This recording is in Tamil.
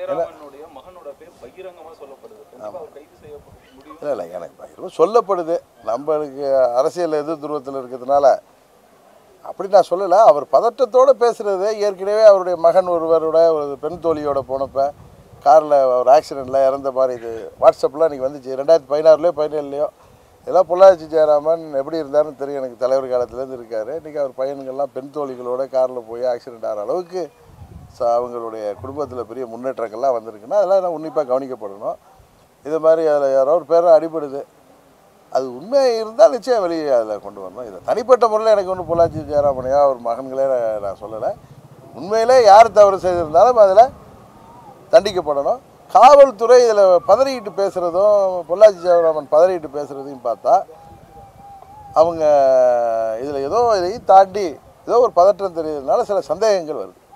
ஜெயராமனுடைய மகனோட பேர் பகிரங்கமா சொல்லப்படுது கண்டிப்பா அவர் கைது செய்ய முடியும் இல்லை இல்லை எனக்கு பகிர்வு சொல்லப்படுது நம்மளுக்கு அரசியல் எதிர் துருவத்தில் இருக்கிறதுனால அப்படி நான் சொல்லலை அவர் பதட்டத்தோடு பேசுகிறது ஏற்கனவே அவருடைய மகன் ஒருவரோட ஒரு பெண் தோழியோட போனப்ப காரில் ஒரு ஆக்சிடெண்ட்டில் இறந்த மாதிரி இது வாட்ஸ்அப்பில் இன்றைக்கி வந்துச்சு ரெண்டாயிரத்தி பதினாறுலையோ பதினேழுலையோ இதெல்லாம் பொள்ளாச்சி ஜெயராமன் எப்படி இருந்தாருன்னு தெரியும் எனக்கு தலைவர் காலத்துலேருந்து இருக்கார் இன்றைக்கி அவர் பையனுங்கள்லாம் பெண் தோழிகளோட காரில் போய் ஆக்சிடெண்ட் ஆகிற அளவுக்கு ஸோ அவங்களுடைய குடும்பத்தில் பெரிய முன்னேற்றங்கள்லாம் வந்திருக்குன்னா அதெல்லாம் நான் உன்னிப்பாக கவனிக்கப்படணும் இது மாதிரி அதில் யாரோ ஒரு பேரும் அடிபடுது அது உண்மை இருந்தால் நிச்சயம் வெளியே அதில் கொண்டு வரணும் இதை தனிப்பட்ட முறையில் எனக்கு ஒன்றும் பொள்ளாச்சி ஜெயராமனையோ அவர் மகன்களே நான் நான் சொல்லலை உண்மையிலே யார் தவறு செய்திருந்தாலும் அதில் தண்டிக்கப்படணும் காவல்துறை இதில் பதறிக்கிட்டு பேசுகிறதும் பொள்ளாச்சி ஜெயராமன் பதறிக்கிட்டு பேசுகிறதையும் பார்த்தா அவங்க இதில் ஏதோ இதையும் தாண்டி ஏதோ ஒரு பதற்றம் தெரியுறதுனால சில சந்தேகங்கள் வருது